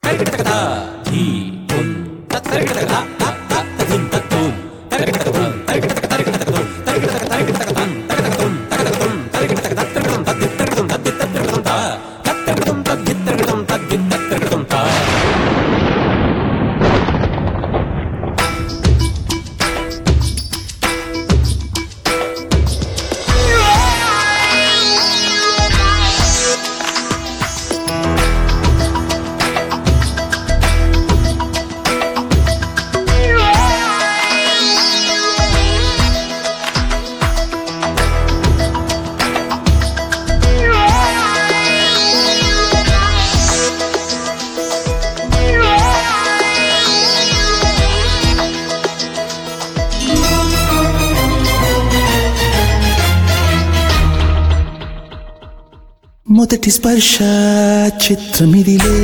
మొదటి స్పర్శ చిత్రమిదిలే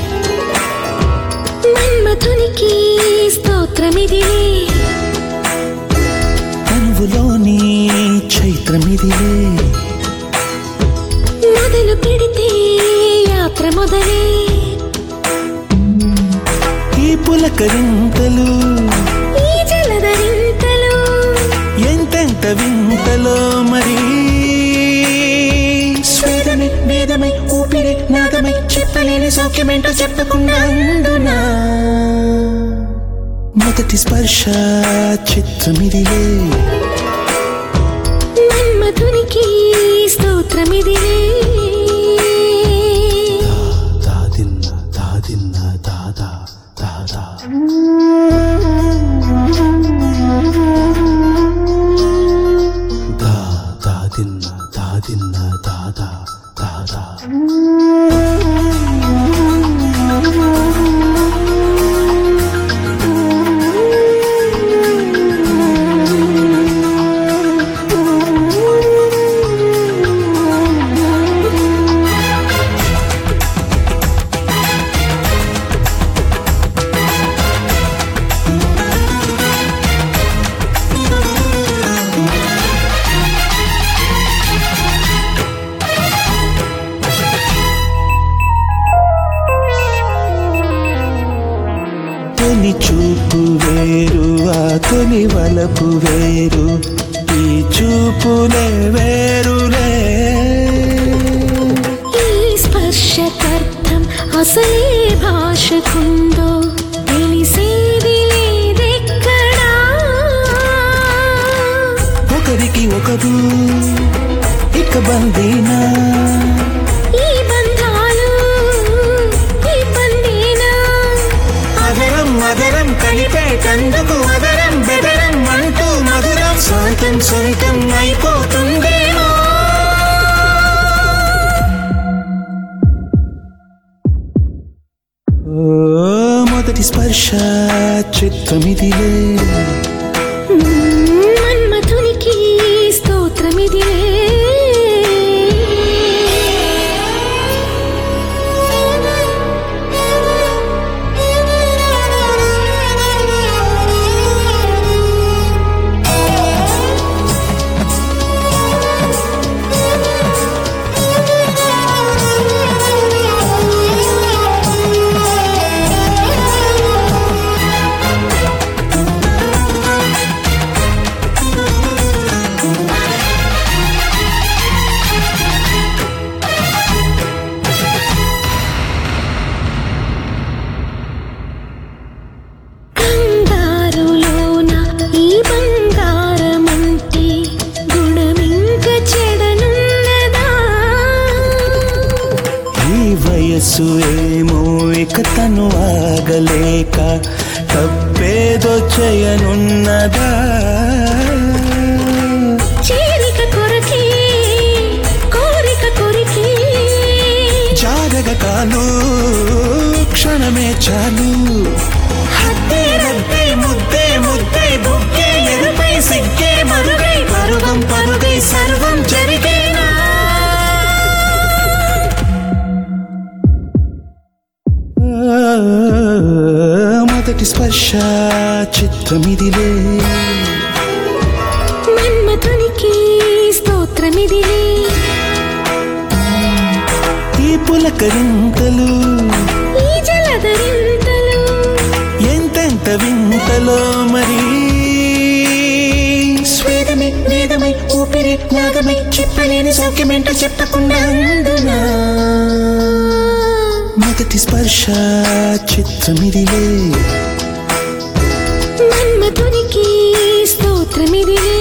మన్మథునికి స్తోత్రమిదిలే తనువులోని చైత్రమిదిలే మొదలు పెడితే యాత్ర మొదలే ఈ పులకరింతలు ఈ జలధరింతలు ఎంతెంత వింతలో మరి స్వేదమై వేదమై ఊపిరి నాదమై చెప్పలేని సౌఖ్యమేంటో చెప్పకుండా అందునా మొదటి స్పర్శ చిత్రమిదిలే మన్మథునికి స్తోత్రమిదిలే దాదిన్న దాదిన్న దాదా దాదా దా దాదిన్న దాదిన్న దాదా దాదా తొలి చూపు వేరు ఆ తొలి వలపు వేరు ఈ చూపులే వేరులే ఈ స్పర్శకర్థం అసలే భాషకుందో తెలిసేది లేదెక్కడా ఒకరికి ఒకరు ఇక బందీనా ఈ బంధాలు ఈ బందేనా అదరం అదరం కలిపేటందుకు అదరం బెదరం అంటూ మధురం సొంతం సొంతం అయిపోతుందేమో ఓ, మొదటి స్పర్శ చిత్రమిదిలే మన్మథునికి స్తోత్రమిదిలే కంగారులోన ఈ బంగారమంటే గుణమింక చెడనున్నదా ఈ వయస్సు ఏమో ఇక తను ఆగలేక తప్పేదో చేయనున్నదా చేరిక కొరకే కోరిక కొరికే జారగ కాలు క్షణమే చాలు హద్దే రద్దే ముద్దే ముద్దే బుక్కే ఎరుపై సిగ్గే మరుగై పరుగం పరుగై సర్వం జరిగేనా మొదటి స్పర్శ చిత్రమిదిలే మన్మథునికి స్తోత్రమిదిలే ఈ పులకరింతలు ఈ జలధరింతలు కలలో మరి స్వేదమై వేదమై ఊపిరి నాగమై చెప్పలేని సౌఖ్యమేంటో చెప్పకుండా అందునా మొదటి స్పర్శ చిత్రమిదిలే మన్మధునికి స్తోత్రమిదిలే